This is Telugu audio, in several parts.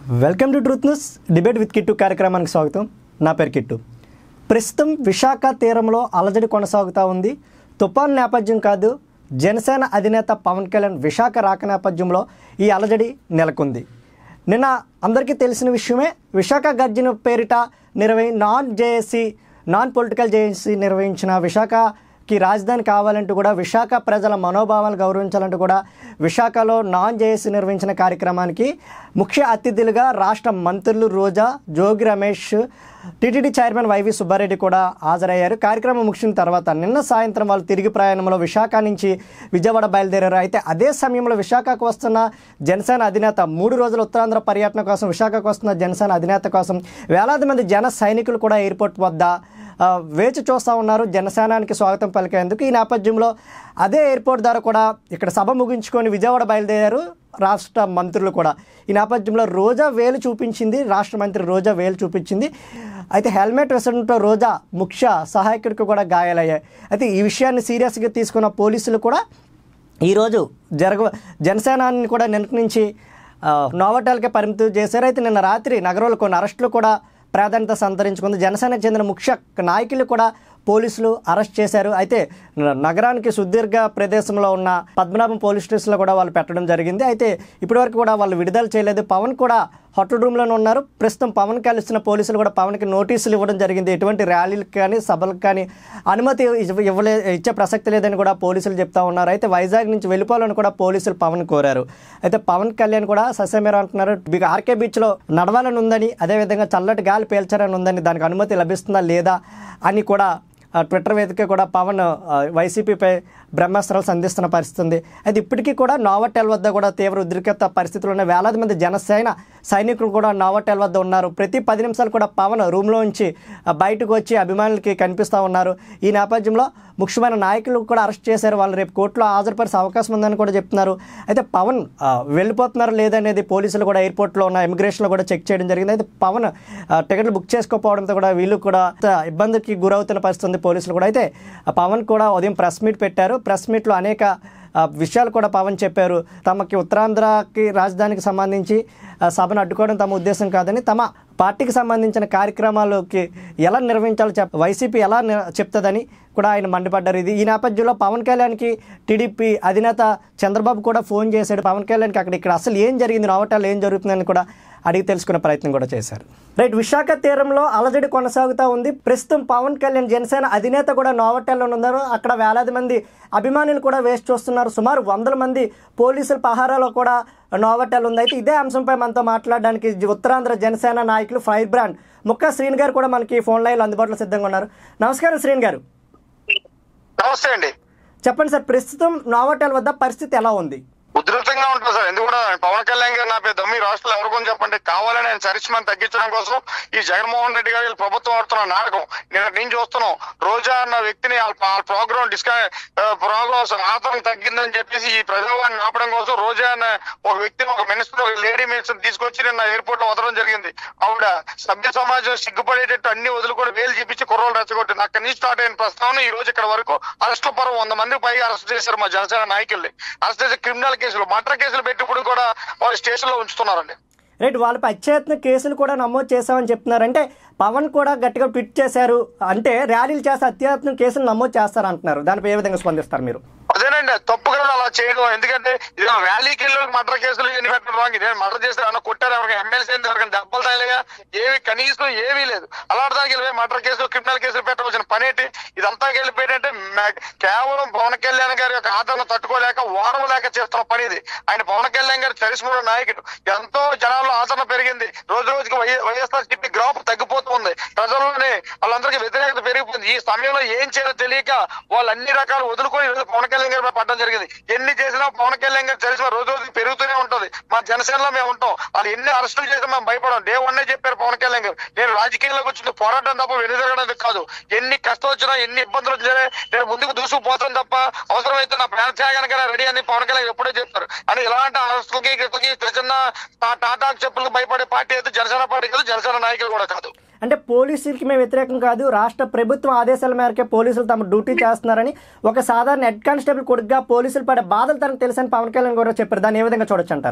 Welcome to truth news debate with Kittu కార్యక్రమానికి స్వాగతం నా పేరు కిట్టు ప్రస్తుతం విశాఖ తీరంలో అలజడి కొనసాగుతూ ఉంది తుఫాన్ నేపథ్యం కాదు జనసేన అధినేత పవన్ కళ్యాణ్ విశాఖ రాక నేపథ్యంలో ఈ అలజడి నెలకొంది నిన్న అందరికీ తెలిసిన విషయమే విశాఖ గర్జన పేరిట నిర్వహి non JAC non political JAC నిర్వహించిన విశాఖకి రాజధాని కావాలంటూ కూడా విశాఖ ప్రజల మనోభావాలు గౌరవించాలంటూ కూడా విశాఖలో నాన్ జేఏసీ నిర్వహించిన కార్యక్రమానికి ముఖ్య అతిథులుగా రాష్ట్ర మంత్రులు Roja Jogi Ramesh TTD chairman YV Subba Reddy కూడా హాజరయ్యారు కార్యక్రమం ముగిసిన తర్వాత నిన్న సాయంత్రం వాళ్ళు తిరిగి ప్రయాణంలో విశాఖ నుంచి విజయవాడ బయలుదేరారు అయితే అదే సమయంలో విశాఖకు వస్తున్న జనసేన అధినేత మూడు రోజుల ఉత్తరాంధ్ర పర్యటన కోసం విశాఖకు వస్తున్న జనసేన అధినేత కోసం వేలాది మంది జన సైనికులు కూడా ఎయిర్పోర్ట్ వద్ద ఆ, వేచి చూస్తూ ఉన్నారు జనసేనానికి స్వాగతం పలికేందుకు ఈ నేపథ్యంలో అదే ఎయిర్పోర్ట్ ద్వారా కూడా ఇక్కడ సభ ముగించుకొని విజయవాడ బయలుదేరారు రాష్ట్ర మంత్రులు కూడా ఈ నేపథ్యంలో రోజా వేలు చూపించింది రాష్ట్ర మంత్రి రోజా వేలు చూపించింది అయితే హెల్మెట్ వేసడంతో రోజా ముఖ్య సహాయకుడికి కూడా గాయాలయ్యాయి అయితే ఈ విషయాన్ని సీరియస్గా తీసుకున్న పోలీసులు కూడా ఈరోజు జరగ జనసేనాన్ని కూడా నిన్నటి నుంచి ఆ, నోవటాలకే పరిమితం చేశారు అయితే నిన్న రాత్రి నగరంలో కొన్ని అరెస్టులు కూడా ప్రాధాన్యత సంతరించుకుంది జనసేనకు చెందిన ముఖ్య నాయకులు కూడా పోలీసులు అరెస్ట్ చేశారు అయితే న- నగరానికి సుదీర్ఘ ప్రదేశంలో ఉన్న పద్మనాభం పోలీస్ స్టేషన్లో కూడా వాళ్ళు పెట్టడం జరిగింది అయితే ఇప్పటివరకు కూడా వాళ్ళు విడుదల చేయలేదు పవన్ కూడా హోటల్ రూమ్లోనే ఉన్నారు ప్రస్తుతం పవన్ కలిసిన పోలీసులు కూడా పవన్కి నోటీసులు ఇవ్వడం జరిగింది ఎటువంటి ర్యాలీలకు కానీ సభలకు కానీ అనుమతి ఇవ్వ- ఇవ్వలే ఇచ్చే ప్రసక్తి లేదని కూడా పోలీసులు చెప్తా ఉన్నారు అయితే వైజాగ్ నుంచి వెళ్ళిపోవాలని కూడా పోలీసులు పవన్ కోరారు అయితే పవన్ కళ్యాణ్ కూడా సస్యమేర అంటున్నారు బిగ్ ఆర్కే బీచ్లో నడవాలని ఉందని అదేవిధంగా చల్లటి గాలి పీల్చాలని ఉందని దానికి అనుమతి లభిస్తుందా లేదా అని కూడా ఆ, ట్విట్టర్ వేదిక కూడా పవన్ ఆ, వైసీపీపై బ్రహ్మాస్త్రాలు సంధిస్తున్న పరిస్థితి ఉంది అయితే ఇప్పటికీ కూడా నోవటెల్ వద్ద కూడా తీవ్ర ఉద్రిక్తత పరిస్థితులు ఉన్నాయి వేలాది మంది జనసేన సైనికులు కూడా నోవటెల్ వద్ద ఉన్నారు ప్రతి పది నిమిషాలు కూడా పవన్ రూమ్లో నుంచి ఆ, బయటకు వచ్చి అభిమానులకి కనిపిస్తూ ఉన్నారు ఈ నేపథ్యంలో ముఖ్యమైన నాయకులు కూడా అరెస్ట్ చేశారు వాళ్ళు రేపు కోర్టులో హాజరుపరిచే అవకాశం ఉందని కూడా చెప్తున్నారు అయితే పవన్ ఆ, వెళ్ళిపోతున్నారా లేదనేది పోలీసులు కూడా ఎయిర్పోర్ట్లో ఉన్న ఇమిగ్రేషన్లో కూడా చెక్ చేయడం జరిగింది అయితే పవన్ ఆ, టికెట్లు బుక్ చేసుకోకపోవడంతో కూడా వీళ్ళు కూడా ఇబ్బందికి గురవుతున్న పరిస్థితి ఉంది పోలీసులు కూడా అయితే ఆ పవన్ కూడా ఉదయం ప్రెస్ మీట్ పెట్టారు ప్రెస్ మీట్లో అనేక ఆ, విషయాలు కూడా పవన్ చెప్పారు తమకి ఉత్తరాంధ్రకి రాజధానికి సంబంధించి ఆ, సభను అడ్డుకోవడం తమ ఉద్దేశం కాదని తమ పార్టీకి సంబంధించిన కార్యక్రమాలకి ఎలా నిర్వహించాలో చెప్ వైసీపీ ఎలా ని- చెప్తుందని కూడా ఆయన మండిపడ్డారు ఇది ఈ నేపథ్యంలో పవన్ కళ్యాణ్కి టీడీపీ అధినేత చంద్రబాబు కూడా ఫోన్ చేశాడు పవన్ కళ్యాణ్కి అక్కడ ఇక్కడ అసలు ఏం జరిగింది నోవటాలు ఏం జరుగుతుందని కూడా అడిగి తెలుసుకునే ప్రయత్నం కూడా చేశారు రైట్ విశాఖ తీరంలో అలజడి కొనసాగుతూ ఉంది ప్రస్తుతం పవన్ కళ్యాణ్ జనసేన అధినేత కూడా నోవటెల్లో ఉన్నారు అక్కడ వేలాది మంది అభిమానులు కూడా వేస్ట్ చూస్తున్నారు సుమారు వందల మంది పోలీసుల పహారాలో కూడా నోవటెల్ ఉంది అయితే ఇదే అంశంపై మనతో మాట్లాడడానికి జ- ఉత్తరాంధ్ర జనసేన నాయకులు ఫైర్ బ్రాండ్ ముక్క శ్రీని గారు కూడా మనకి ఫోన్ లైన్లో అందుబాటులో సిద్ధంగా ఉన్నారు నమస్కారం శ్రీని గారు నమస్తే అండి చెప్పండి సార్ ప్రస్తుతం నోవటెల్ వద్ద పరిస్థితి ఎలా ఉంది ఉధృతంగా ఉంటుంది సార్ ఎందుకు కూడా పవన్ కళ్యాణ్ గారు నా పేరు దమ్మి రాష్ట్రంలో ఎవరికొని చెప్పండి కావాలని ఆయన చరిష్మాన్ని తగ్గించడం కోసం ఈ జగన్మోహన్ రెడ్డి గారు వీళ్ళ ప్రభుత్వం ఆడుతున్న నాటకం నేను నేను చూస్తున్నాం రోజా అన్న వ్యక్తిని వాళ్ళ ప్రోగ్రామ్ డిస్కా ప్రోగ్రామ్ ఆతరం తగ్గిందని చెప్పేసి ఈ ప్రజావాన్ని ఆపడం కోసం రోజా అన్న ఒక వ్యక్తిని ఒక మినిస్టర్ ఒక లేడీ మినిస్టర్ తీసుకొచ్చి నిన్న ఎయిర్పోర్ట్ లో వదలడం జరిగింది ఆవిడ సభ్య సమాజం సిగ్గుపడేటట్టు అన్ని వదులుకొని వేలు చూపించి కుర్రోలు రెచ్చగొట్టింది అక్కడి నుంచి స్టార్ట్ అయిన ప్రస్తావన ఈ రోజు ఇక్కడ వరకు అరెస్ట్ పరం వంద మంది పైగా అరెస్ట్ చేశారు మా జనసేన నాయకుల్ని అరెస్ట్ చేసి క్రిమినల్ కేసులు మర్డర్ కేసులు పెట్టిప్పుడు కూడా వాళ్ళు స్టేషన్ లో ఉంచుతున్నారండి రైట్ వాళ్ళపై అత్యయత్న కేసులు కూడా నమోదు చేశామని చెప్తున్నారు అంటే పవన్ కూడా గట్టిగా ట్విట్ చేశారు అంటే ర్యాలీలు చేస్తే అత్యయత్న కేసులు నమోదు చేస్తారు అంటున్నారు దానిపై ఏ విధంగా స్పందిస్తారు మీరు అదేనండి తప్పు కదా అలా చేయడం ఎందుకంటే ఇది ర్యాలీకి వెళ్ళి మర్డర్ కేసులు ఎన్ని పెట్టడం రాంగ్ ఇదే మర్డర్ చేస్తే ఏమన్నా కొట్టారు ఎవరికి ఎమ్మెల్సీ ఎవరికైనా దెబ్బలు తగిలేగా ఏవి కనీసం ఏమీ లేదు అలాంటి దానికి వెళ్ళి మర్డర్ కేసులు క్రిమినల్ కేసులు పెట్టవలసిన పని ఏంటి ఇదంతా వెళ్ళిపోయిందంటే మ- కేవలం పవన్ కళ్యాణ్ గారి యొక్క ఆదరణ తట్టుకోలేక వారం లేక చేస్తున్న పని ఇది ఆయన పవన్ కళ్యాణ్ గారి చరిస్మర నాయకుడు ఎంతో జనాల్లో ఆదరణ పెరిగింది రోజు రోజుకి వై- వైఎస్ఆర్ సిపి గ్రాఫ్ తగ్గిపోతుంది ప్రజల్లోనే వాళ్ళందరికీ వ్యతిరేకత పెరిగిపోయింది ఈ సమయంలో ఏం చేయాలో తెలియక వాళ్ళు అన్ని రకాలు వదులుకొని ఈరోజు పవన్ కళ్యాణ్ గారి మీద పడడం జరిగింది ఎన్ని చేసినా పవన్ కళ్యాణ్ గారి చరిత్ర రోజు రోజుకి పెరుగుతూనే ఉంటది మా జనసేనలో మేము ఉంటాం వాళ్ళు ఎన్ని అరెస్టులు చేసినా మేము భయపడం డే వన్ చెప్పారు పవన్ కళ్యాణ్ గారు నేను రాజకీయంలోకి వచ్చింది పోరాటం తప్ప వెనుదిరగడానికి కాదు ఎన్ని కష్టం వచ్చినా ఎన్ని ఇబ్బందులు వచ్చినా నేను ముందుకు దూసుకుపోతాను తప్ప అవసరమైతే నా ప్రాణ త్యాగానికైనా రెడీ అని పవన్ కళ్యాణ్ ఎప్పుడే చెప్తారు అని ఇలాంటి అరెస్టులకి గిట్లకి చిన్న చిన్న టా- టాటా చెప్పులకు భయపడే పార్టీ అయితే జనసేన పార్టీ కాదు జనసేన నాయకులు కూడా కాదు అంటే పోలీసులకి మేము వ్యతిరేకం కాదు రాష్ట్ర ప్రభుత్వం ఆదేశాల మేరకే పోలీసులు తమ డ్యూటీ చేస్తున్నారని ఒక సాధారణ హెడ్ కానిస్టేబుల్ కొడుకుగా పోలీసులు పడే బాధలు తనకు తెలుసని పవన్ కళ్యాణ్ కూడా చెప్పారు దాన్ని ఏ విధంగా చూడొచ్చు అంటారు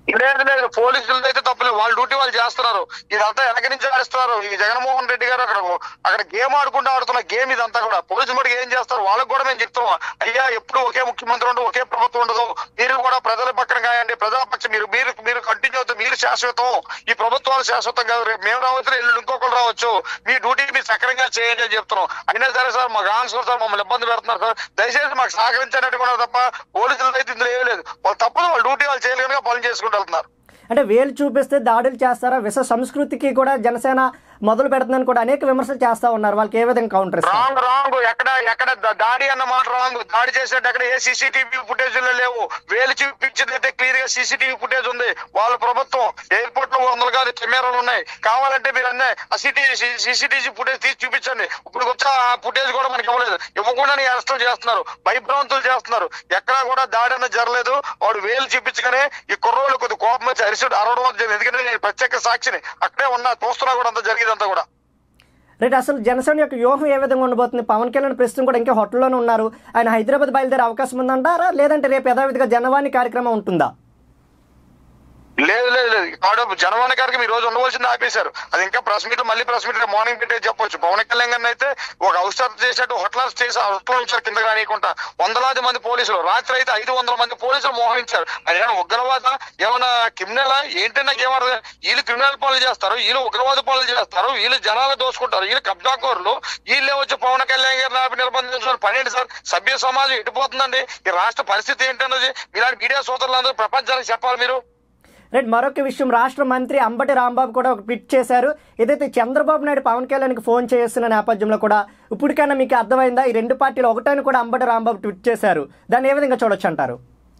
లేదు లేదు పోలీసులు అయితే తప్పలేదు వాళ్ళ డ్యూటీ వాళ్ళు చేస్తున్నారు ఇదంతా వెనక నుంచి ఆడిస్తున్నారు ఈ జగన్మోహన్ రెడ్డి గారు అక్కడ అక్కడ గేమ్ ఆడుకుంటూ ఆడుతున్న గేమ్ ఇదంతా కూడా పోలీసులు మటుకు ఏం చేస్తారు వాళ్ళకి కూడా మేము చెప్తున్నాం అయ్యా ఎప్పుడు ఒకే ముఖ్యమంత్రి ఉండదు ఒకే ప్రభుత్వం ఉండదు మీరు కూడా ప్రజల పక్కన కాయండి ప్రజల పక్షం మీరు మీరు మీరు కంటిన్యూ అవుతుంది మీరు శాశ్వతం ఈ ప్రభుత్వాలు శాశ్వతం కాదు రేపు మేము రావచ్చు ఎల్లుండి ఇంకొకరు రావచ్చు మీ డ్యూటీ మీరు సక్రమంగా చేయండి అని చెప్తున్నాం అయినా సరే సార్ మాకు ఆన్సర్ సార్ మమ్మల్ని ఇబ్బంది పెడుతున్నారు సార్ దయచేసి మాకు సహకరించినట్టు కూడా తప్ప పోలీసులు అయితే ఇందులో ఏమీ లేదు వాళ్ళు తప్పదు వాళ్ళ డ్యూటీ వాళ్ళు చేయలేక పనులు చేసుకుంటూ వెళ్తున్నారు అంటే వేలు చూపిస్తే దాడులు చేస్తారా విశ్వ సంస్కృతికి కూడా జనసేన మొదలు పెడుతుందని కూడా అనేక విమర్శలు చేస్తా ఉన్నారు వాళ్ళకి ఏ విధంగా కౌంటర్ ఇస్తారు రాంగ్ రాంగ్ ఎక్కడ ఎక్కడ ద- దాడి అన్న మాట రాంగ్ దాడి చేసేట్టు ఎక్కడ ఏ సీసీటీవీ ఫుటేజ్ లేవు వేలు చూపించింది అయితే క్లియర్ గా సీసీటీవీ ఫుటేజ్ ఉంది వాళ్ళ ప్రభుత్వం ఎయిర్పోర్ట్ లో వందలు కాదు కెమెరాలు ఉన్నాయి కావాలంటే మీరు అన్నీ ఆ సిటీ సీసీటీవీ ఫుటేజ్ తీసి చూపించండి ఇప్పుడు వచ్చి ఆ ఫుటేజ్ కూడా మనకి ఇవ్వలేదు ఇవ్వకుండా అరెస్టులు చేస్తున్నారు భయభ్రాంతులు చేస్తున్నారు ఎక్కడా కూడా దాడి అన్నది జరగలేదు వాడు వేలు చూపించగానే ఈ కుర్రోళ్ళు కొద్ది కోపం వచ్చి అరిసుడు అరవడం వల్ల జరిగింది ఎందుకంటే నేను ప్రత్యేక సాక్షిని అక్కడే ఉన్నా చూస్తున్నా కూడా అంత జరిగేదంతా కూడా రైట్ అసలు జనసేన యొక్క వ్యూహం ఏ విధంగా ఉండబోతుంది పవన్ కళ్యాణ్ ప్రస్తుతం కూడా ఇంకా హోటల్లోనే ఉన్నారు ఆయన హైదరాబాద్ బయలుదేరే అవకాశం ఉందంటారా లేదంటే రేపు యథావిధిగా జనవాణి కార్యక్రమం ఉంటుందా లేదు లేదు లేదు కాడు జనవాణి గారికి ఈ రోజు ఉండవలసింది ఆపేశారు అది ఇంకా ప్రెస్ మీట్ మళ్ళీ ప్రెస్ మీట్ మార్నింగ్ పెట్టే చెప్పొచ్చు పవన్ కళ్యాణ్ గారిని అయితే ఒక అవసరం చేసినట్టు హోటల్ చేసి హోటల్ ఉంచారు కింద రానియకుండా వందలాది మంది పోలీసులు రాత్రి అయితే ఐదు వందల మంది పోలీసులు మోహరించారు అది ఏమైనా ఉగ్రవాద ఏమైనా క్రిమినల్ ఏంటి నాకు ఏమర్థం వీళ్ళు క్రిమినల్ పనులు చేస్తారు వీళ్ళు ఉగ్రవాద పనులు చేస్తారు వీళ్ళు జనాలు దోసుకుంటారు వీళ్ళు కబ్జాకోరులు వీళ్ళే వచ్చి పవన్ కళ్యాణ్ గారిని ఆపి నిర్బంధించిన పని ఏంటి సార్ సభ్య సమాజం ఎటుపోతుందండి ఈ రాష్ట్ర పరిస్థితి ఏంటన్నది ఇలాంటి మీడియా సోదరులందరూ ప్రపంచానికి చెప్పాలి మీరు రైట్ మరొక విషయం రాష్ట్ర మంత్రి అంబటి రాంబాబు కూడా ఒక ట్వీట్ చేశారు ఏదైతే చంద్రబాబు నాయుడు పవన్ కళ్యాణ్కి ఫోన్ చేస్తున్న నేపథ్యంలో కూడా ఇప్పటికైనా మీకు అర్థమైందా ఈ రెండు పార్టీలు ఒకటని కూడా అంబటి రాంబాబు ట్వీట్ చేశారు దాన్ని ఏ విధంగా చూడొచ్చు అంటారు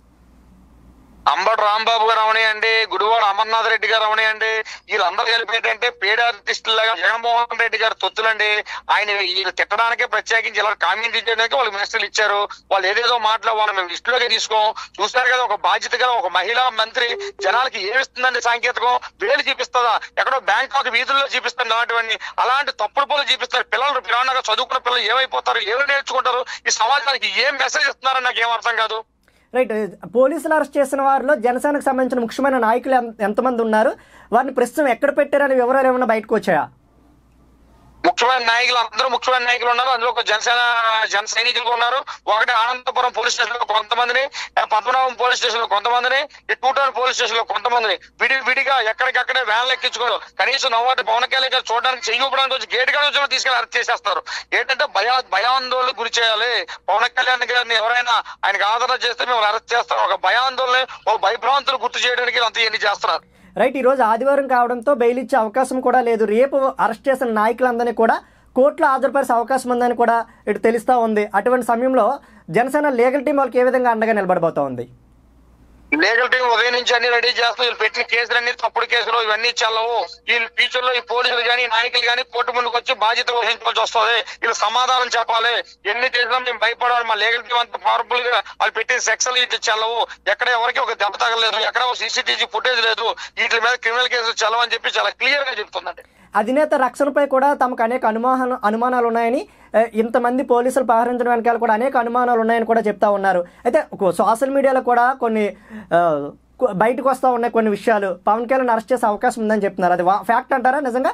అంబటి రాంబాబు గారు అవనియండి గుడివాడ అమర్నాథ్ రెడ్డి గారు అవనియండి వీళ్ళందరూ కలిపి ఏంటంటే పేడ ఆర్టిస్టులాగా జగన్మోహన్ రెడ్డి గారు తొత్తులండి ఆయన వీళ్ళు తిట్టడానికే ప్రత్యేకించి ఇలా కామెంట్ చేయడానికి వాళ్ళకి మెసేజ్లు ఇచ్చారు వాళ్ళు ఏదేదో మాటలు వాళ్ళు మేము లిస్టులోకి తీసుకోం చూసారు కదా ఒక బాధ్యత గల ఒక మహిళా మంత్రి జనాలకి ఏమిస్తుందండి సాంకేతికం వేలు చూపిస్తుందా ఎక్కడో బ్యాంకాక్ వీధుల్లో చూపిస్తుంది అలాంటివన్నీ అలాంటి తప్పుడు పనులు చూపిస్తారు పిల్లలు పిల్లగా చదువుకున్న పిల్లలు ఏమైపోతారు ఏమి నేర్చుకుంటారు ఈ సమాజానికి ఏం మెసేజ్ ఇస్తున్నారని నాకు ఏం అర్థం కాదు రైట్ పోలీసులు అరెస్ట్ చేసిన వారిలో జనసేనకు సంబంధించిన ముఖ్యమైన నాయకులు ఎంత- ఎంతమంది ఉన్నారు వారిని ప్రస్తుతం ఎక్కడ పెట్టారనే వివరాలు ఏమైనా బయటకు వచ్చాయా ముఖ్యమైన నాయకులు అందరూ ముఖ్యమైన నాయకులు ఉన్నారు అందులో ఒక జనసేన జన సైనికులు ఉన్నారు ఒకటి అనంతపురం పోలీస్ స్టేషన్ లో కొంతమందిని ఆ, పద్మనాభం పోలీస్ స్టేషన్ లో కొంతమందిని ఈ టూటౌన్ పోలీస్ స్టేషన్ లో కొంతమందిని విడి విడిగా ఎక్కడికక్కడే వ్యాన్లు ఎక్కించుకోరు కనీసం నవ్వాటి పవన్ కళ్యాణ్ గారు చూడడానికి చెయ్యి ఊపడానికి వచ్చి గేట్ కాడ వచ్చి తీసుకెళ్లి అరెస్ట్ చేసేస్తారు ఏంటంటే భయా భయాందోళన గురి చేయాలి పవన్ కళ్యాణ్ గారిని ఎవరైనా ఆయనకు ఆదరణ చేస్తే మేము అరెస్ట్ చేస్తాం ఒక భయాందోళన ఒక భయభ్రాంతులు గుర్తు చేయడానికి అంత ఇవన్నీ చేస్తున్నారు రైట్ ఈరోజు ఆదివారం కావడంతో బెయిల్ ఇచ్చే అవకాశం కూడా లేదు రేపు అరెస్ట్ చేసిన నాయకులందరినీ కూడా కోర్టులో హాజరుపరిచే అవకాశం ఉందని కూడా ఇటు తెలుస్తూ ఉంది అటువంటి సమయంలో జనసేన లీగల్ టీం వాళ్ళకి ఏ విధంగా అండగా నిలబడబోతా ఉంది లీగల్ టీం ఉదయం నుంచి అన్ని రెడీ చేస్తూ వీళ్ళు పెట్టిన కేసులన్నీ తప్పుడు కేసులు ఇవన్నీ చల్లవు వీళ్ళు ఫ్యూచర్ లో ఈ పోలీసులు కానీ నాయకులు కానీ కోర్టు ముందుకు వచ్చి బాధ్యత వహించాల్సి వస్తుంది వీళ్ళు సమాధానం చెప్పాలి ఎన్ని చేసినా మేము భయపడాలి మా లీగల్ టీం అంత పవర్ఫుల్ గా వాళ్ళు పెట్టిన సెక్షన్లు ఇటు చల్లవు ఎక్కడ ఎవరికి ఒక దెబ్బ తగలేదు ఎక్కడ సీసీటీవీ ఫుటేజ్ లేదు వీటి మీద క్రిమినల్ కేసులు చల్లవు అని చెప్పి చాలా క్లియర్ గా చెప్తుందండి అధినేత రక్షణపై కూడా తమకు అనేక అనుమాన అనుమానాలు ఉన్నాయని ఏ, ఇంతమంది పోలీసులు పహరించడం వెనకాల కూడా అనేక అనుమానాలు ఉన్నాయని కూడా చెప్తా ఉన్నారు అయితే ఒక సోషల్ మీడియాలో కూడా కొన్ని ఆ, కొ- బయటకు వస్తూ ఉన్నాయి కొన్ని విషయాలు పవన్ కళ్యాణ్ అరెస్ట్ చేసే అవకాశం ఉందని చెప్తున్నారు అది ఫ్యాక్ట్ అంటారా నిజంగా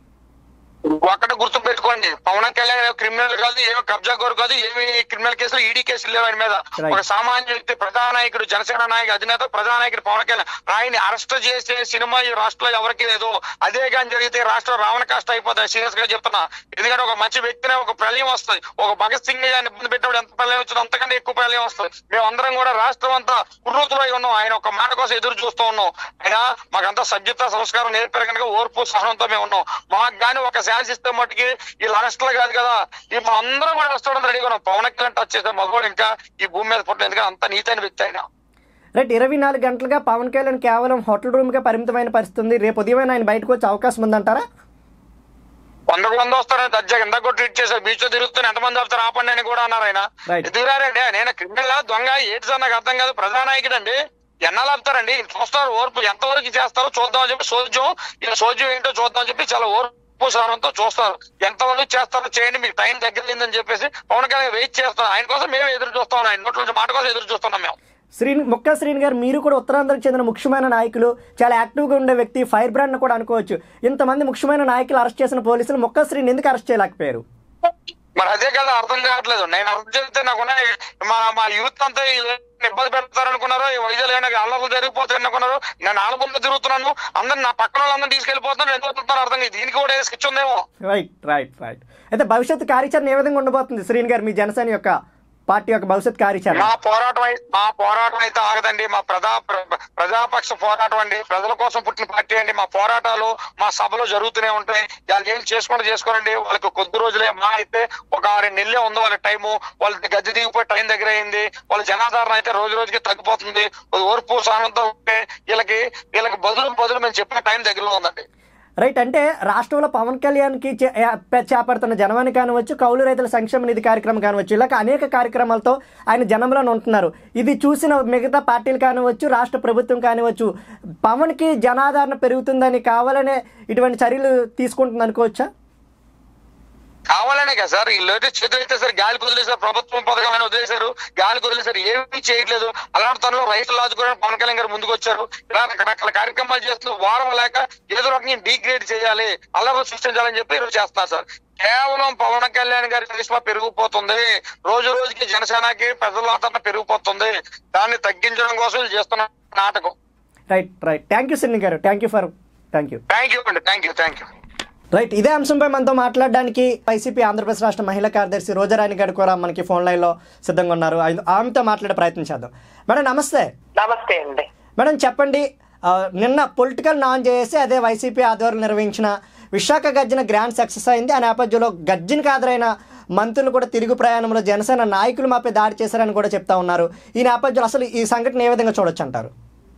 ఒక్కటి గుర్తు పెట్టుకోండి పవన్ కళ్యాణ్ ఏమో క్రిమినల్ కాదు ఏమో కబ్జా కోరు కాదు ఏమి క్రిమినల్ కేసులు ఈడీ కేసులు లేవు ఆయన మీద Right. ఒక సామాన్య వ్యక్తి ప్రధాన నాయకుడు జనసేన నాయకుడు అధినేత ప్రధాన నాయకుడు పవన్ కళ్యాణ్ ఆయన్ని అరెస్ట్ చేసే సినిమా ఈ రాష్ట్రంలో ఎవరికి లేదు అదే కానీ జరిగితే రాష్ట్రం రావణ కష్టం అయిపోతుంది సీరియస్ గా చెప్తున్నా ఎందుకంటే ఒక మంచి వ్యక్తినే ఒక ప్రళయం వస్తుంది ఒక భగత్ సింగ్ గారిని ఇబ్బంది పెట్టినప్పుడు ఎంత ప్రళయం వచ్చిందో అంతకంటే ఎక్కువ ప్రళయం వస్తుంది మేము అందరం కూడా రాష్ట్రం అంతా కుర్రూతులై ఉన్నాం ఆయన ఒక మాట కోసం ఎదురు చూస్తూ ఉన్నాం ఆయన మాకంతా సభ్యత సంస్కారం నేర్పారు కనుక ఓర్పు సహనంతో మేము ఉన్నాం మాకు గాని ఒక శాన్స్ ఇస్తే మట్టుకి వీళ్ళు అరెస్టులు కాదు కదా ఈ మా అందరం కూడా అరెస్ట్ అవ్వడం రెడీగా ఉన్నాం పవన్ కళ్యాణ్ టచ్ చేస్తే మగవాడు ఇంకా ఈ భూమి మీద పుట్టిన ఎందుకంటే అంత నీతైన వ్యక్తి ఆయన రైట్ ఇరవై నాలుగు గంటలుగా పవన్ కళ్యాణ్ కేవలం హోటల్ రూమ్కే పరిమితమైన పరిస్థితి ఉంది రేపు ఉదయం ఆయన బయటకు వచ్చే అవకాశం ఉందంటారా వందకు వంద వస్తారని దర్జాగా ఎంత కూడా ట్రీట్ చేశారు బీచ్ లో తిరుగుతున్న ఎంతమంది వస్తారు ఆపండి అని కూడా అన్నారు ఆయన Right. ఎదుగురారండి నేను క్రిమినల్ దొంగ ఏంటి సార్ నాకు అర్థం కాదు ప్రధానాయకుడు అండి ఎన్నాళ్ళు ఆపుతారండి ఈయన చూస్తారు ఓర్పు ఎంతవరకు చేస్తారో చూద్దాం అని చెప్పి సోద్యం ఈయన సోద్యం ఏంటో చూద్దాం అని చెప్పి చాలా ఓర్పు సహనంతో చూస్తారు ఎంతవరకు చేస్తారో చేయండి మీకు టైం దగ్గరైందని చెప్పేసి పవన్ కళ్యాణ్ వెయిట్ చేస్తాం ఆయన కోసం మేము ఎదురు చూస్తాం ఆయన నోట్ల నుంచి మాట కోసం ఎదురు చూస్తున్నాం మేము శ్రీ మొక్క శ్రీని గారు మీరు కూడా ఉత్తరాంధ్రకు చెందిన ముఖ్యమైన నాయకులు చాలా యాక్టివ్గా ఉండే వ్యక్తి ఫైర్ బ్రాండ్ కూడా అనుకోవచ్చు ఇంతమంది ముఖ్యమైన నాయకులు అరెస్ట్ చేసిన పోలీసులు మొక్క శ్రీని ఎందుకు అరెస్ట్ చేయలేకపోయారు మరి అదే కదా అర్థం కావట్లేదు నేను అర్థం చేస్తే నాకు మా మా యూత్ అంతా ఇలా ఇబ్బంది పెడతారు అనుకున్నారు ఈ వైద్యులు అల్లర్లు జరిగిపోతాయి అనుకున్నారు నేను ఆలబుల్లో తిరుగుతున్నాను అందరు నా పక్కన వాళ్ళందరూ తీసుకెళ్లిపోతున్నారు ఎందుకు వస్తున్నారు అర్థం కాదు దీనికి కూడా ఏ స్కెచ్ ఉందేమో రైట్ రైట్ రైట్ అయితే భవిష్యత్తు కార్యాచరణ ఏ విధంగా ఉండబోతుంది శ్రీని గారు మీ జనసేన యొక్క పార్టీ యొక్క భవిష్యత్ కార్యాచరణ మా పోరాటం అయి- మా పోరాటం అయితే ఆగదండి మా ప్రజా ప్ర- ప్రజాపక్ష పోరాటం అండి ప్రజల కోసం పుట్టిన పార్టీ అండి మా పోరాటాలు మా సభలో జరుగుతూనే ఉంటాయి వాళ్ళు ఏం చేసుకుంటూ చేసుకోరండి వాళ్ళకి కొద్ది రోజులే మా అయితే ఒక ఆరు నెలలే ఉంది వాళ్ళ టైము వాళ్ళ గద్దె దిగిపోయి టైం దగ్గర అయింది వాళ్ళ జనాధారణ అయితే రోజు రోజుకి తగ్గిపోతుంది ఓర్పు సానంతో ఉంటే వీళ్ళకి వీళ్ళకి బదులు బదులు మేము చెప్పిన టైం దగ్గరలో ఉందండి రైట్ అంటే రాష్ట్రంలో పవన్ కళ్యాణ్కి చే- ఏ- చేపడుతున్న జనవాణి కానివచ్చు కౌలు రైతుల సంక్షేమ నిధి కార్యక్రమం కానివచ్చు ఇలాగ అనేక కార్యక్రమాలతో ఆయన జనంలో ఉంటున్నారు ఇది చూసిన మిగతా పార్టీలు కానివచ్చు రాష్ట్ర ప్రభుత్వం కానివచ్చు పవన్కి జనాదరణ పెరుగుతుందని కావాలనే ఇటువంటి చర్యలు తీసుకుంటుంది అనుకోవచ్చా కావాలనే కదా సార్ వీళ్ళు అయితే చేతులు అయితే సార్ గాలి కుదిలేసారు ప్రభుత్వం పథకమైన వదిలేశారు గాలి కుదిలేసారు ఏమీ చేయట్లేదు అలాంటి తనలో రైతులు ఆదుకోవడానికి పవన్ కళ్యాణ్ గారు ముందుకు వచ్చారు ఇలా రకరకాల కార్యక్రమాలు చేస్తూ వారం లేక ఏదో రకంగా డీగ్రేడ్ చేయాలి అల్లరి సృష్టించాలని చెప్పి ఈరోజు చేస్తున్నారు సార్ కేవలం పవన్ కళ్యాణ్ గారి కరిష్మా పెరిగిపోతుంది రోజు రోజుకి జనసేనకి ప్రజల ఆదరణ పెరిగిపోతుంది దాన్ని తగ్గించడం కోసం వీళ్ళు చేస్తున్న నాటకం right right thank you Sinni గారు thank you for thank you thank you అండి thank you thank you right ఇదే అంశంపై మనతో మాట్లాడడానికి వైసీపీ ఆంధ్రప్రదేశ్ రాష్ట్ర మహిళా కార్యదర్శి రోజారాణి గారు కూడా మనకి ఫోన్ లైన్లో సిద్ధంగా ఉన్నారు ఆయన- ఆమెతో మాట్లాడే ప్రయత్నం చేద్దాం మేడం నమస్తే నమస్తే అండి మేడం చెప్పండి ఆ, నిన్న పొలిటికల్ నాన్ చేసి అదే వైసీపీ ఆధ్వర్యంలో నిర్వహించిన విశాఖ గర్జన గ్రాండ్ సక్సెస్ అయింది ఆ నేపథ్యంలో గర్జనకు హాజరైన మంత్రులు కూడా తిరుగు ప్రయాణంలో జనసేన నాయకులు మాపై దాడి చేశారని కూడా చెప్తా ఉన్నారు ఈ నేపథ్యంలో అసలు ఈ సంఘటన ఏ విధంగా చూడొచ్చు అంటారు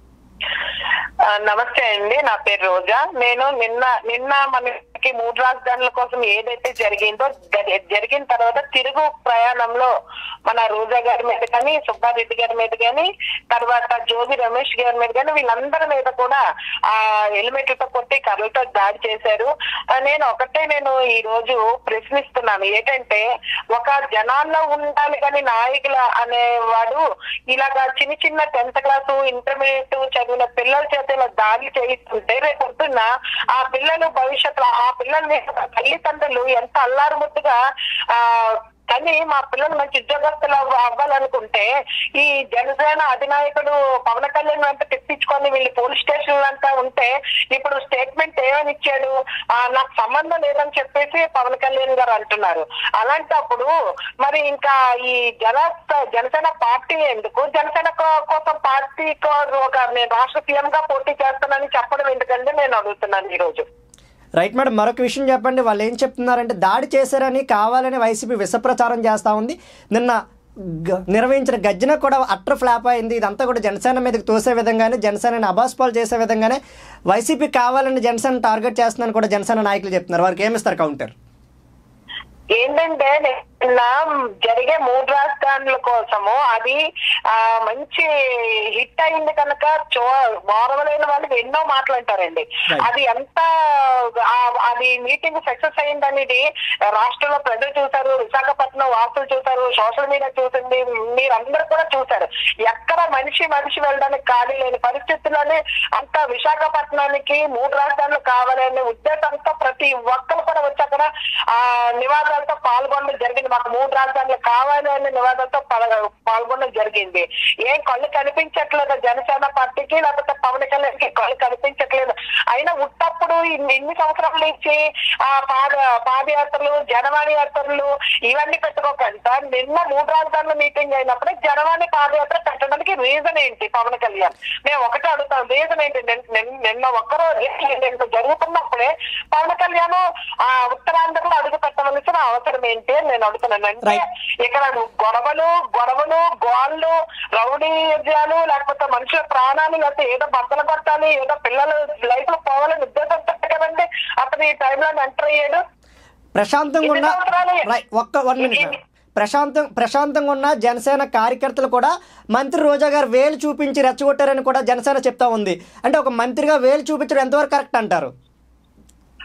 ఆ, నమస్తే అండి నా పేరు రోజా నేను నిన్న నిన్న మనకి మూడు రాజధానుల కోసం ఏదైతే జరిగిందో జరి- జరిగిన తర్వాత తిరుగు ప్రయాణంలో మన రోజా గారి మీద కానీ సుబ్బారెడ్డి గారి మీద కానీ తర్వాత జోగి రమేష్ గారి మీద కానీ వీళ్ళందరి మీద కూడా ఆ హెల్మెట్లతో కొట్టి కర్రలతో దాడి చేశారు ఆ, నేను ఒకటే నేను ఈ రోజు ప్రశ్నిస్తున్నాను ఏంటంటే ఒక జనాల్లో ఉండాలి కానీ నాయకుల అనేవాడు ఇలాగా చిన్న చిన్న టెన్త్ క్లాసు ఇంటర్మీడియట్ చదివిన పిల్లల చేత ఇలా దాడి చేయిస్తుంటే రేపు పొద్దున్న ఆ పిల్లలు భవిష్యత్తులో ఆ పిల్లల్ని తల్లిదండ్రులు ఎంత అల్లారుముద్దుగా ఆ కానీ మా పిల్లలు మంచి ఉద్యోగస్తులు అవ్వ- అవ్వాలనుకుంటే ఈ జనసేన అధినాయకుడు పవన్ కళ్యాణ్ అంతా తెప్పించుకొని వీళ్ళు పోలీస్ స్టేషన్ అంతా ఉంటే ఇప్పుడు స్టేట్మెంట్ ఏమని ఇచ్చాడు ఆ, నాకు సంబంధం లేదని చెప్పేసి పవన్ కళ్యాణ్ గారు అంటున్నారు అలాంటప్పుడు మరి ఇంకా ఈ జన జనసేన పార్టీ ఎందుకు జనసేన కో- కోసం పార్టీ కో- ఒక నేను రాష్ట్ర సీఎం గా పోటీ చేస్తానని చెప్పడం ఎందుకంటే నేను అడుగుతున్నాను ఈ రోజు రైట్ మేడం మరొక విషయం చెప్పండి వాళ్ళు ఏం చెప్తున్నారంటే దాడి చేశారని కావాలని వైసీపీ విషప్రచారం చేస్తూ ఉంది నిన్న గ- నిర్వహించిన గర్జన కూడా అట్టర్ ఫ్లాప్ అయింది ఇదంతా కూడా జనసేన మీదకి తోసే విధంగానే జనసేనని అబాస్పాలు చేసే విధంగానే వైసీపీ కావాలని జనసేన టార్గెట్ చేస్తుందని కూడా జనసేన నాయకులు చెప్తున్నారు వారికి ఏమిస్తారు కౌంటర్ ఏంటంటే నిన్న జరిగే మూడు రాజధానుల కోసము అది ఆ మంచి హిట్ అయింది కనుక చో వారవలేని వాళ్ళకి ఎన్నో మాట్లాంటారండి Right. అది ఎంత ఆ- అది మీటింగ్ సక్సెస్ అయిందనేది రాష్ట్రంలో ప్రజలు చూశారు విశాఖపట్నం వాసులు చూశారు సోషల్ మీడియా చూసింది మీరందరూ కూడా చూశారు ఎక్కడ మనిషి మనిషి వెళ్ళడానికి ఖాళీ లేని పరిస్థితుల్లోనే అంత విశాఖపట్నానికి మూడు రాజధానులు కావాలనే ఉద్దేశంతో ప్రతి ఒక్కరు కూడా వచ్చి అక్కడ ఆ నివాదాలతో పాల్గొనడం జరిగింది మాకు మూడు రాజధానులు కావాలి అనే నివాదాలతో పాల్- పాల్గొనడం జరిగింది ఏం కళ్ళు కనిపించట్లేదు జనసేన పార్టీకి లేకపోతే పవన్ కళ్యాణ్ కి కళ్ళు కనిపించట్లేదు అయినా ఉట్టప్పుడు ఇన్ని ఇన్ని సంవత్సరాల నుంచి ఆ పాద పాదయాత్రలు జనవాణి యాత్రలు ఇవన్నీ పెట్టుకోకుండా నిన్న మూడు రాజధానుల మీటింగ్ అయినప్పుడు జనవాణి పాదయాత్ర పెట్టడానికి రీజన్ ఏంటి పవన్ కళ్యాణ్ మేము ఒకటే అడుగుతాం రీజన్ ఏంటి నిన్న- నిన్న- నిన్న ఒక్కరోజు ఇంత జరుగుతున్నప్పుడే పవన్ కళ్యాణ్ ఆ ఉత్తరాంధ్రలో అడుగు పెట్టవలసిన అవసరం ఏంటి అని నేను అడుగుతున్నాను అంటే Right. ఇక్కడ గొడవలు గొడవలు గోళ్ళు రౌడీజాలు లేకపోతే మనుషుల ప్రాణాలు లేకపోతే ఏదో బద్దలు కొట్టాలి ఏదో పిల్లలు లైఫ్ లో పోవాలని ఉద్దేశంతో కదండి అతను ఈ టైంలో ఎంటర్ అయ్యాడు ప్రశాంతంగా ఉన్న ఎన్ని సంవత్సరాలు? రైట్ ఒక్క వన్ మినిట్ ప్రశాంతం ప్రశాంతంగా ఉన్న జనసేన కార్యకర్తలు కూడా మంత్రి రోజా గారు వేలు చూపించి రెచ్చగొట్టారని కూడా జనసేన చెప్తా ఉంది అంటే ఒక మంత్రిగా వేలు చూపించడం ఎంతవరకు కరెక్ట్ అంటారు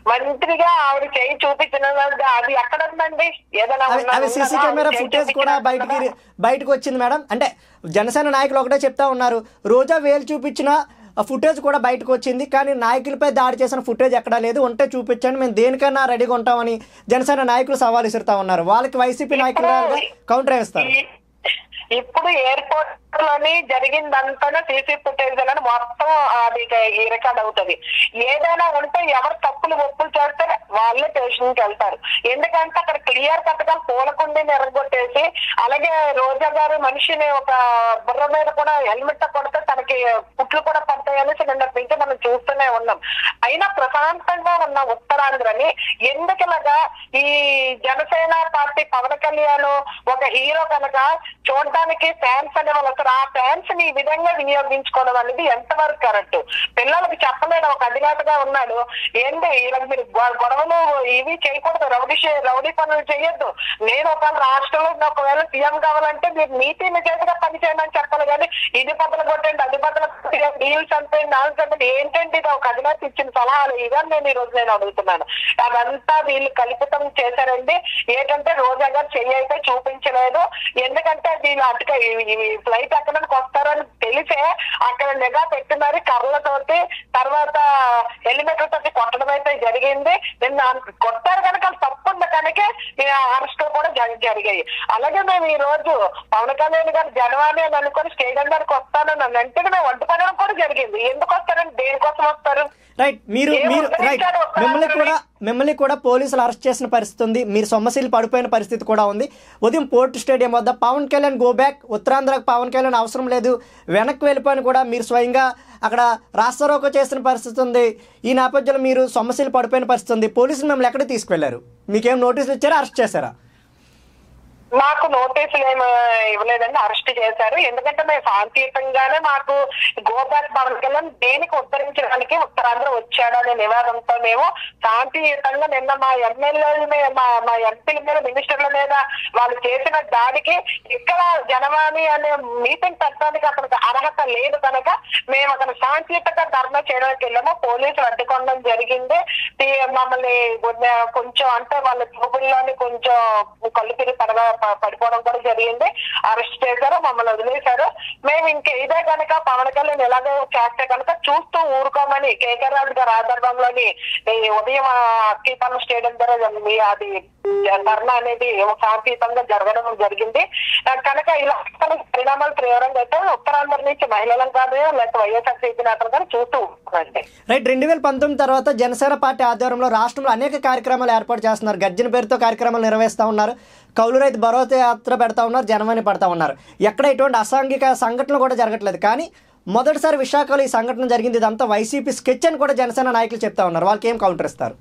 మంత్రిగా ఆవిడ చేయి చూపించిన అది ఎక్కడ ఉందండి ఏదైనా అవి ఉన్నా- అవి సీసీ ఉన్నదా? కెమెరా ఆవిడ చేయి ఫుటేజ్ కూడా చూపించినట్టు బయటికి ఉన్నదా? బయటకు వచ్చింది మేడం అంటే జనసేన నాయకులు ఒకటే చెప్తా ఉన్నారు రోజా వేలు చూపించిన ఫుటేజ్ కూడా బయటకు వచ్చింది కానీ నాయకులపై దాడి చేసిన ఫుటేజ్ ఎక్కడా లేదు ఉంటే చూపించండి మేము దేనికైనా రెడీగా ఉంటామని జనసేన నాయకులు సవాల్ విసురుతా ఉన్నారు వాళ్ళకి వైసీపీ నాయకులు కౌంటర్ వేస్తారు ఈ- ఇప్పుడు ఎయిర్పోర్ట్ లోని జరిగిందంతా సీసీ ఫుటేజ్ అని మొత్తం అది ఈ రికార్డ్ అవుతుంది ఏదైనా ఉంటే ఎవరు తప్పులు ఒప్పులు చేస్తే వాళ్ళే స్టేషన్ కి వెళ్తారు ఎందుకంటే అక్కడ క్లియర్ కట్ గా పూలకుండీని ఎరగొట్టేసి అలాగే రోజా గారు మనిషిని ఒక బుర్ర మీద కూడా హెల్మెట్ కొడితే తనకి పుట్లు కూడా పడతాయని నిన్నటి నుంచి మనం చూస్తూనే ఉన్నాం అయినా ప్రశాంతంగా ఉన్న ఉత్తరాంధ్రని ఎందుకలాగా ఈ జనసేన పార్టీ పవన్ కళ్యాణ్ ఒక హీరో కనుక చూడడానికి ఫ్యాన్స్ అనే వాళ్ళు వస్తారు ఆ ఫ్యాన్స్ ని ఈ విధంగా వినియోగించుకోవడం అనేది ఎంతవరకు కరెక్ట్ పిల్లలకి చెప్పలేడు ఒక అధినేతగా ఉన్నాడు ఏంటి వీళ్ళకి మీరు గొ- గొడవలు ఇవి చేయకూడదు రౌడీ చే- రౌడీ పనులు చేయొద్దు నేను ఒక రాష్ట్రంలో ఒకవేళ సీఎం కావాలంటే మీరు నీతి నిజేతగా పని చేయండి అని చెప్పాలి కానీ ఇది బద్దలు కొట్టండి అది బద్దలు కొట్టండి డీల్స్ అంటే నాలుగు అంటే ఏంటంటే ఇది ఒక అధినేత ఇచ్చిన సలహాలు ఇవన్నీ నేను ఈ రోజు నేను అడుగుతున్నాను అదంతా వీళ్ళు కల్పితం చేశారండి ఏంటంటే రోజా గారు చెయ్యి అయితే చూపించలేదు ఎందుకంటే వీళ్ళు అటుక ఫ్లైట్ ఎక్కడానికి వస్తారని తెలిసే అక్కడ నిఘా పెట్టినారు కర్రలతోటి తర్వాత హెల్మెట్ తోటి కొట్టడం అయితే జరిగింది నిన్న కొట్టారు కనుక అది తప్పు ఉంది కనుక అరెస్ట్ కూడా జరి- జరిగాయి అలాగే మేము ఈ రోజు పవన్ కళ్యాణ్ గారు జనవాణి అని అనుకుని స్టేడియం దగ్గరికి వస్తానని అని అంటే మేము వంట పడడం కూడా జరిగింది ఎందుకు వస్తారని దేనికోసం వస్తారు రైట్ మీరు ఏం మీరు రైట్ ఉద్ధరించాడు ఒక్క మిమ్మల్ని రాత్రి? కూడా మిమ్మల్ని కూడా పోలీసులు అరెస్ట్ చేసిన పరిస్థితి ఉంది మీరు సొమ్మశీలు పడిపోయిన పరిస్థితి కూడా ఉంది ఉదయం పోర్ట్ స్టేడియం వద్ద పవన్ కళ్యాణ్ గో బ్యాక్ ఉత్తరాంధ్రకు పవన్ కళ్యాణ్ అవసరం లేదు వెనక్కి వెళ్ళిపోయిన కూడా మీరు స్వయంగా అక్కడ రాస్తారోకో చేసిన పరిస్థితి ఉంది ఈ నేపథ్యంలో మీరు సొమ్మశీలు పడిపోయిన పరిస్థితి ఉంది పోలీసులు మిమ్మల్ని ఎక్కడికి తీసుకువెళ్లారు మీకేం నోటీసులు ఇచ్చారా అరెస్ట్ చేశారా మాకు నోటీసులు ఏమి ఇవ్వలేదండి అరెస్ట్ చేశారు ఎందుకంటే మేము శాంతియుతంగానే మాకు గోబ్యాక్ పవన్ కళ్యాణ్ దేనికి ఉత్తరించడానికి ఉత్తరాంధ్ర వచ్చాడు అనే నివాదంతో మేము శాంతియుతంగా నిన్న మా ఎమ్మెల్యేల మీద మా మా ఎంపీల మీద మినిస్టర్ల మీద వాళ్ళు చేసిన దాడికి ఇక్కడ జనవాణి అనే మీటింగ్ పెట్టడానికి అతనికి అర్హత లేదు కనుక మేము అక్కడ శాంతియుతంగా ధర్నా చేయడానికి వెళ్ళాము పోలీసులు అడ్డుకోవడం జరిగింది ఈ మమ్మల్ని కొద్ది- కొంచెం అంటే వాళ్ళ చూపుల్లోని కొంచెం కళ్ళు తిరిగి పడగా ప- పడిపోవడం కూడా జరిగింది అరెస్ట్ చేశారు మమ్మల్ని వదిలేశారు మేము ఇంక ఇదే కనుక పవన్ కళ్యాణ్ ఎలాగో చేస్తే కనుక చూస్తూ ఊరుకోమని కేకే రాజు గారి ఆధారంలోని ఈ ఉదయం ఆ అక్కీపాలెం స్టేడియం దగ్గర జరిగింది. అది ధర్నా అనేది శాంతియుతంగా జరగడం జరిగింది ఆ, కనుక ఇలా పరిణామాలు తీవ్రంగా అయితే ఉత్తరాంధ్ర నుంచి మహిళలను కాదు లేకపోతే వైఎస్ఆర్సీపీ నేతలు కానీ చూస్తూ ఊరుకోండి రైట్ రెండు వేల పంతొమ్మిది తర్వాత జనసేన పార్టీ ఆధ్వర్యంలో రాష్ట్రంలో అనేక కార్యక్రమాలు ఏర్పాటు చేస్తున్నారు గర్జన పేరుతో కార్యక్రమాలు నిర్వహిస్తూ ఉన్నారు కౌలు రైతు భరోసా యాత్ర పెడతా ఉన్నారు జనవాణి పడతా ఉన్నారు ఎక్కడ ఎటువంటి అసాంఘిక సంఘటనలు కూడా జరగట్లేదు కానీ మొదటిసారి విశాఖలో ఈ సంఘటన జరిగింది ఇదంతా వైసీపీ స్కెచ్ అని కూడా జనసేన నాయకులు చెప్తా ఉన్నారు వాళ్ళకి ఏం కౌంటర్ ఇస్తారు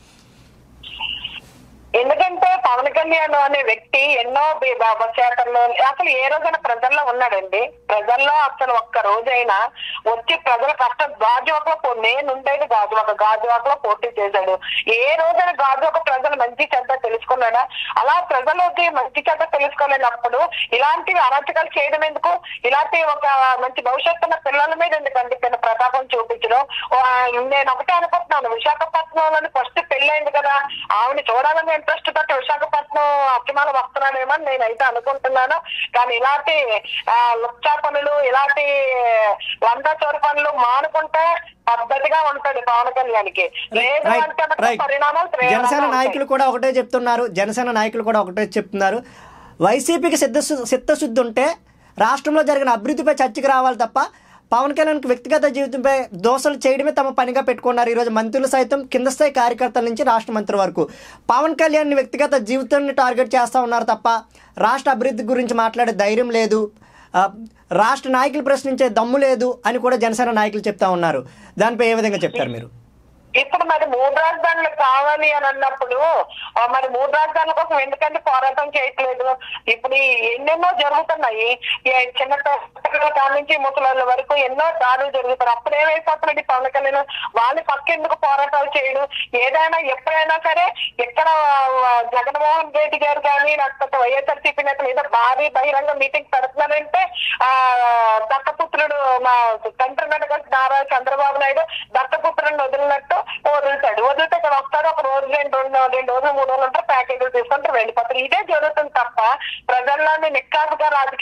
ఎందుకంటే పవన్ కళ్యాణ్ అనే వ్యక్తి ఎన్నో బి- బ- బస్ యాత్రలు అసలు ఏ రోజైనా ప్రజల్లో ఉన్నాడండి ప్రజల్లో అసలు ఒక్క రోజైనా వచ్చి ప్రజల కష్టం గాజువాకలో పో- నేను ఉండేది గాజువాక గాజువాకలో పోటీ చేశాడు ఏ రోజైనా గాజువాక ప్రజలు మంచి చెడ్డ తెలుసుకున్నాడా అలా ప్రజలకి మంచి చెడ్డ తెలుసుకోలేనప్పుడు ఇలాంటి అరాచకాలు చేయడం ఎందుకు ఇలాంటి ఒక మంచి భవిష్యత్తు ఉన్న పిల్లల మీద ఎందుకండి తన ప్రతాపం చూపించడం ఓ, ఆ, నేను ఒకటే అనుకుంటున్నాను విశాఖపట్నంలోని ఫస్ట్ పెళ్ళైంది కదా ఆవిడ చూడాలని ఇంట్రెస్ట్ తోటి విశాఖపట్నం అభిమానం వస్తున్నానేమో అని నేనైతే అనుకుంటున్నాను కానీ ఇలాంటి ఆ, లుచ్చా పనులు ఇలాంటి వంద చోరు పనులు మానుకుంటే పద్ధతిగా ఉంటాడు పవన్ కళ్యాణ్కి లేదు రైట్ అంటే మాత్రం రైట్ పరిణామాలు తీవ్రంగా జనసేన ఉంటాయి. నాయకులు కూడా ఒకటే చెప్తున్నారు జనసేన నాయకులు కూడా ఒకటే చెప్తున్నారు వైసీపీకి సిద్ధ చిత్తశుద్ధి ఉంటే రాష్ట్రంలో జరిగిన అభివృద్ధిపై చర్చకి రావాలి తప్ప పవన్ కళ్యాణ్కి వ్యక్తిగత జీవితంపై దోషలు చేయడమే తమ పనిగా పెట్టుకున్నారు ఈరోజు మంత్రులు సైతం కింద స్థాయి కార్యకర్తల నుంచి రాష్ట్ర మంత్రి వరకు పవన్ కళ్యాణ్ వ్యక్తిగత జీవితాన్ని టార్గెట్ చేస్తూ ఉన్నారు తప్ప రాష్ట్ర అభివృద్ధి గురించి మాట్లాడే ధైర్యం లేదు ఆ, రాష్ట్ర నాయకులు ప్రశ్నించే దమ్ము లేదు అని కూడా జనసేన నాయకులు చెప్తా ఉన్నారు దానిపై ఏ విధంగా చెప్తారు మీరు ఇప్పుడు మరి మూడు రాజధానులు కావాలి అని అన్నప్పుడు ఆ, మరి మూడు రాజధానుల కోసం ఎందుకంటే పోరాటం చేయట్లేదు ఇప్పుడు ఈ ఎన్నెన్నో జరుగుతున్నాయి ఈ చిన్న పిల్లల కాడ నుంచి ముసలాళ్ళ వరకు ఎన్నో దాడులు జరుగుతాయి అప్పుడు ఏమైపోతున్నాడు ఈ పవన్ కళ్యాణ్ వాళ్ళు పక్క ఎందుకు పోరాటాలు చేయడు ఏదైనా ఎప్పుడైనా సరే ఎక్కడ ఆ, జగన్మోహన్ రెడ్డి గారు కానీ లేకపోతే వైఎస్ఆర్సీపీ నేతలు ఏదో భారీ బహిరంగ మీటింగ్ పెడుతున్నారంటే ఆ దత్తపుత్రుడు మా తండ్రి నడక నారా చంద్రబాబు నాయుడు దత్తపుత్రుడిని వదిలినట్టు వదులుతాడు వదిలితే ఇక్కడ వస్తారు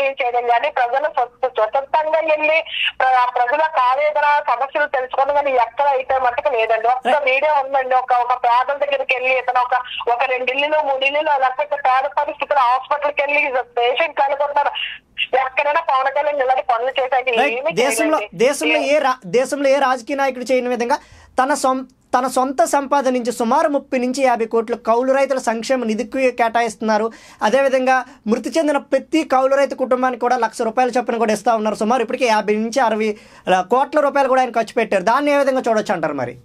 రాజకీయం చేయడం కానీ ప్రజలు స్వ- స్వతంత్రంగా వెళ్ళి ప్ర- ప్రజల ఆవేదన సమస్యలు తెలుసుకోవడం కానీ ఎక్కడ అయితే మటుకు లేదండి ఒక్క వీడియో ఉందండి ఒక ఒక పేదల దగ్గరికి వెళ్ళి ఇతను ఒక ఒక రెండు ఇల్లులు మూడు ఇల్లులు లేకపోతే పేద పరిస్థితులు హాస్పిటల్కి వెళ్ళి పేషెంట్ కనుగొన్నారు ఎక్కడైనా పవన్ కళ్యాణ్ ఇలాంటి పనులు చేశాక రైట్ ఏమీ దేశంలో చేయలేదండి. దేశంలో ఏ రా దేశంలో ఏ రాజకీయ నాయకుడు చేయని విధంగా తన సొం తన సొంత సంపాదన నుంచి సుమారు ముప్పై నుంచి యాభై కోట్లు కౌలు రైతుల సంక్షేమ నిధికి కేటాయిస్తున్నారు అదేవిధంగా మృతి చెందిన ప్రతి కౌలు రైతు కుటుంబానికి కూడా లక్ష రూపాయల చొప్పున కూడా ఇస్తా ఉన్నారు సుమారు ఇప్పటికే యాభై నుంచి అరవై ఆ, కోట్ల రూపాయలు కూడా ఆయన ఖర్చు పెట్టారు దాన్ని ఏ విధంగా చూడొచ్చు అంటారు మరి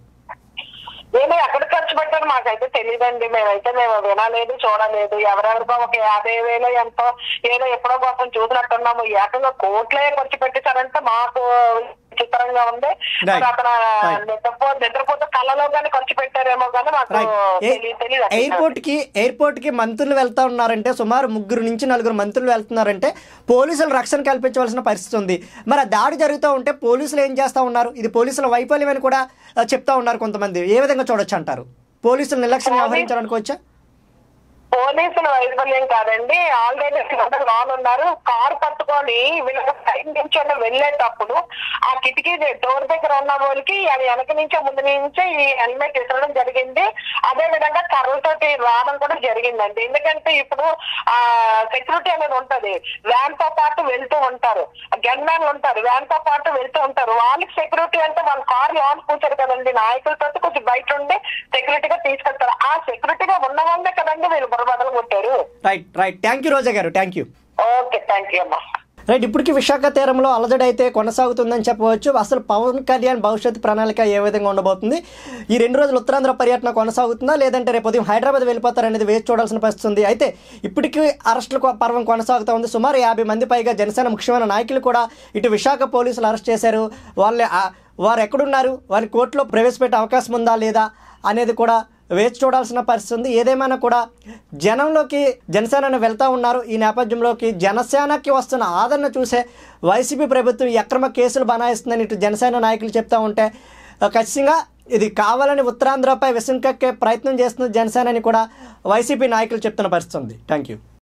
మేము ఎక్కడ ఖర్చు పెట్టారు మాకైతే తెలియదండి మేమైతే మేము వినలేదు చూడలేదు ఎవరెవరికో ఒక యాభై వేలు ఎంతో ఏదో ఎప్పుడో కోసం చూసినట్టున్నాము ఏకంగా కోట్లే ఖర్చు పెట్టేశారంటే మాకు చిత్రంగా ఉంది Right. మరి అతను Right. నిద్రపో నిద్రపోతే కళ్ళలో కానీ ఖర్చు పెట్టారేమో కానీ మాకు రైట్ తెలియ- తెలియదు అసలు. ఎయిర్పోర్ట్ కి ఎయిర్పోర్ట్ కి మంత్రులు వెళ్తా ఉన్నారంటే సుమారు ముగ్గురు నుంచి నలుగురు మంత్రులు వెళ్తున్నారంటే పోలీసులు రక్షణ కల్పించవలసిన పరిస్థితి ఉంది మరి ఆ దాడి జరుగుతూ ఉంటే పోలీసులు ఏం చేస్తా ఉన్నారు ఇది పోలీసుల వైఫల్యం అని కూడా ఆ, చెప్తా ఉన్నారు కొంతమంది ఏ విధంగా చూడొచ్చు అంటారు పోలీసులు నిర్లక్ష్యం వ్యవహరించారు అనుకోవచ్చా పోలీసుల వైఫల్యం కాదండి ఆల్రెడీ అందరు రానున్నారు కారు పట్టుకొని వీళ్ళకి సైడ్ నుంచి వెళ్ళేటప్పుడు ఆ కిటికీ డోర్ దగ్గర ఉన్న వాళ్ళకి అది వెనక నుంచే ముందు నుంచే ఈ హెల్మెట్ ఇసరడం జరిగింది అదే విధంగా కర్రలతోటి రావడం కూడా జరిగిందండి ఎందుకంటే ఇప్పుడు ఆ సెక్యూరిటీ అనేది ఉంటది వ్యాన్ తో పాటు వెళ్తూ ఉంటారు గన్మ్యాన్లు ఉంటారు వ్యాన్ తో పాటు వెళ్తూ ఉంటారు వాళ్ళకి సెక్యూరిటీ అంటే వాళ్ళ కార్ లోన్ కూర్చారు కదండి నాయకులతో కొంచెం బయట ఉండి సెక్యూరిటీగా తీసుకెళ్తారు ఆ సెక్యూరిటీగా ఉన్న వాళ్ళే కదండి వీళ్ళు బుర్రబదలు కొట్టారు right right thank you Roja గారు thank you okay thank you అమ్మా రైట్ ఇప్పటికీ విశాఖ తీరంలో అలజడి అయితే కొనసాగుతుందని చెప్పవచ్చు అసలు పవన్ కళ్యాణ్ భవిష్యత్ ప్రణాళిక ఏ విధంగా ఉండబోతుంది ఈ రెండు రోజులు ఉత్తరాంధ్ర పర్యటన కొనసాగుతుందా లేదంటే రేపు ఉదయం హైదరాబాద్ వెళ్ళిపోతారనేది వేచి చూడాల్సిన పరిస్థితి ఉంది అయితే ఇప్పటికీ అరెస్టుల కొ- పర్వం కొనసాగుతూ ఉంది సుమారు యాభై మంది పైగా జనసేన ముఖ్యమైన నాయకులు కూడా ఇటు విశాఖ పోలీసులు అరెస్ట్ చేశారు వాళ్ళే ఆ- వారు ఎక్కడున్నారు వారి కోర్టులో ప్రవేశపెట్టే అవకాశం ఉందా లేదా అనేది కూడా వేచి చూడాల్సిన పరిస్థితి ఉంది ఏదేమైనా కూడా జనంలోకి జనసేన వెళ్తా ఉన్నారు ఈ నేపథ్యంలోకి జనసేనకి వస్తున్న ఆదరణ చూసే వైసీపీ ప్రభుత్వం ఈ అక్రమ కేసులు బనాయిస్తుందని ఇటు జనసేన నాయకులు చెప్తా ఉంటే ఆ, ఖచ్చితంగా ఇది కావాలని ఉత్తరాంధ్రపై విసుంకక్కే ప్రయత్నం చేస్తుంది జనసేన అని కూడా వైసీపీ నాయకులు చెప్తున్న పరిస్థితి ఉంది థ్యాంక్ యూ